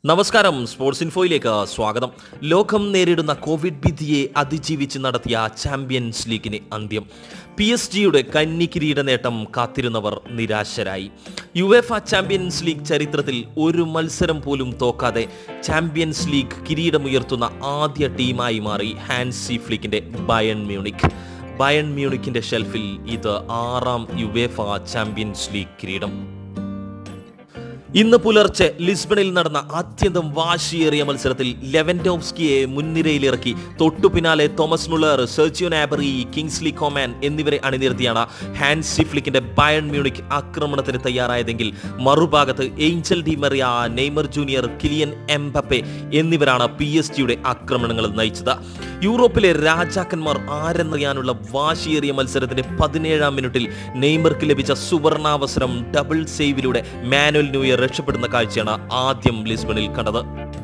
നമസ്കാരം സ്പോർട്സ് ഇൻഫോയിലേക്ക് സ്വാഗതം ലോകം നേരിടുന്ന കോവിഡ് ഭീതിയെ അതിജീവിച്ച് നടത്തിയ ചാമ്പ്യൻസ് ലീഗിന് അന്ത്യം പി എസ് ജിയുടെ കന്നി കിരീട നേട്ടം കാത്തിരുന്നവർ നിരാശരായി യുവേഫ ചാമ്പ്യൻസ് ലീഗ് ചരിത്രത്തിൽ ഒരു മത്സരം പോലും തോക്കാതെ ചാമ്പ്യൻസ് ലീഗ് കിരീടമുയർത്തുന്ന ആദ്യ ടീമായി മാറി ഹാൻസി ഫ്ലിക്കിന്റെ ബയൺ മ്യൂണിക് ബയൺ മ്യൂണിക്കിന്റെ ഷെൽഫിൽ ഇത് ആറാം യുവേഫ ചാമ്പ്യൻസ് ലീഗ് കിരീടം ഇന്ന് പുലർച്ചെ ലിസ്ബണിൽ നടന്ന അത്യന്തം വാശിയേറിയ മത്സരത്തിൽ ലെവൻഡോവ്സ്കിയെ മുൻനിരയിലിറക്കി തൊട്ടു പിന്നാലെ Thomas Muller Sergio Gnabry Kingsley Coman എന്നിവരെ അണിനിരത്തിയാണ് ഹാൻസ് സിഫ്ലിക്കിന്റെ ബയൺ മ്യൂണിക് ആക്രമണത്തിന് തയ്യാറായതെങ്കിൽ മറുഭാഗത്ത് Angel Di Maria Neymar junior Kylian Mbappe എന്നിവരാണ് പി എസ് ജിയുടെ ആക്രമണങ്ങൾ നയിച്ചത് യൂറോപ്പിലെ രാജാക്കന്മാർ ആരെന്നറിയാനുള്ള വാശിയേറിയ മത്സരത്തിന്റെ പതിനേഴാം മിനിറ്റിൽ നെയ്മർക്ക് ലഭിച്ച സുവർണാവസരം ഡബിൾ സേവിലൂടെ മാനുവൽ ന്യൂയർ രക്ഷപ്പെടുന്ന കാഴ്ചയാണ് ആദ്യം ലിസ്ബണിൽ കണ്ടത്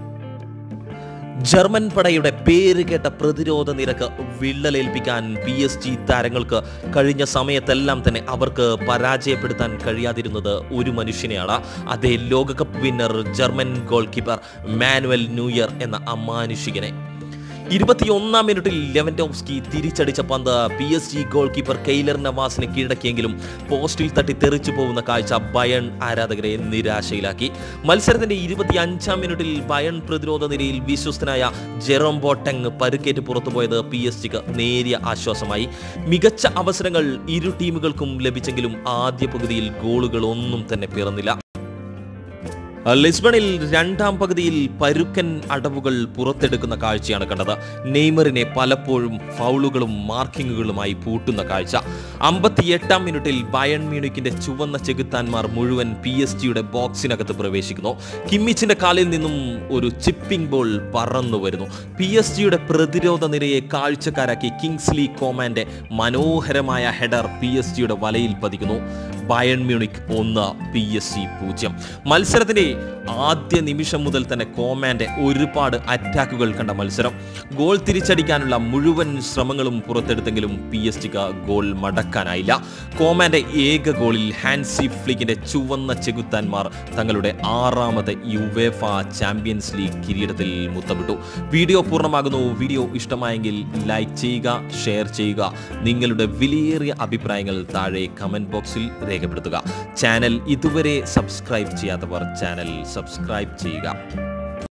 ജർമ്മൻ പടയുടെ പേര് കേട്ട പ്രതിരോധ നിരക്ക് വിള്ളലേൽപ്പിക്കാൻ പി എസ് ജി താരങ്ങൾക്ക് കഴിഞ്ഞ സമയത്തെല്ലാം തന്നെ അവർക്ക് പരാജയപ്പെടുത്താൻ കഴിയാതിരുന്നത് ഒരു മനുഷ്യനെയാണ് അതേ ലോകകപ്പ് winner German goal keeper Manuel Neuer എന്ന അമാനുഷികനെ ഇരുപത്തിയൊന്നാം മിനിറ്റിൽ ലെവൻഡോവ്സ്കി തിരിച്ചടിച്ച പന്ത് P S G goal keeper Keylor നവാസിനെ കീഴടക്കിയെങ്കിലും പോസ്റ്റിൽ തട്ടി തെറിച്ചു പോകുന്ന കാഴ്ച ബയൺ ആരാധകരെ നിരാശയിലാക്കി മത്സരത്തിന്റെ ഇരുപത്തി അഞ്ചാം മിനിറ്റിൽ ബയൺ പ്രതിരോധ നിരയിൽ വിശ്വസ്തനായ ജെറോം ബോട്ടങ് പരുക്കേറ്റ് പുറത്തുപോയത് പി എസ് ജിക്ക് നേരിയ ആശ്വാസമായി മികച്ച അവസരങ്ങൾ ഇരു ടീമുകൾക്കും ലഭിച്ചെങ്കിലും ആദ്യ പകുതിയിൽ ഗോളുകൾ ഒന്നും തന്നെ പിറന്നില്ല ലിസ്ബണിൽ രണ്ടാം പകുതിയിൽ പരുക്കൻ അടവുകൾ പുറത്തെടുക്കുന്ന കാഴ്ചയാണ് കണ്ടത് നെയ്മറിനെ പലപ്പോഴും ഫൗളുകളും മാർക്കിങ്ങുകളുമായി പൂട്ടുന്ന കാഴ്ച അമ്പത്തിയെട്ടാം മിനിറ്റിൽ ബയൺ മ്യൂണിക്കിന്റെ ചുവന്ന ചെകുത്താന്മാർ മുഴുവൻ പി എസ് ജിയുടെ ബോക്സിനകത്ത് പ്രവേശിക്കുന്നു കിമ്മിച്ചിന്റെ കാലിൽ നിന്നും ഒരു ചിപ്പിംഗ് ബോൾ പറന്നു വരുന്നു പി എസ് ജിയുടെ പ്രതിരോധ നിരയെ കാഴ്ചക്കാരാക്കി കിങ്സ്ലി കോമാന്റെ മനോഹരമായ ഹെഡർ പി എസ് ജിയുടെ വലയിൽ പതിക്കുന്നു ബയൺ മ്യൂണിക് ഒന്ന് പി എസ് സി പൂജ്യം മത്സരത്തിന്റെ ആദ്യ നിമിഷം മുതൽ തന്നെ കോമാന്റെ ഒരുപാട് അറ്റാക്കുകൾ കണ്ട മത്സരം ഗോൾ തിരിച്ചടിക്കാനുള്ള മുഴുവൻ ശ്രമങ്ങളും പുറത്തെടുത്തെങ്കിലും പി എസ് ജിക്ക് ഗോൾ മടക്കാനായില്ല കോമാന്റെ ഏക ഗോളിൽ ഹാൻസി ഫ്ലിക്കിന്റെ ചുവന്ന ചെകുത്താന്മാർ തങ്ങളുടെ ആറാമത് യുവേഫ ചാമ്പ്യൻസ് ലീഗ് കിരീടത്തിൽ മുത്തമിട്ടു വീഡിയോ പൂർണ്ണമാകുന്നു വീഡിയോ ഇഷ്ടമായെങ്കിൽ ലൈക്ക് ചെയ്യുക ഷെയർ ചെയ്യുക നിങ്ങളുടെ വിലയേറിയ അഭിപ്രായങ്ങൾ താഴെ കമന്റ് ബോക്സിൽ രേഖപ്പെടുത്തുക ചാനൽ ഇതുവരെ സബ്സ്ക്രൈബ് ചെയ്യാത്തവർ ചാനൽ സബ്സ്ക്രൈബ് ചെയ്യുക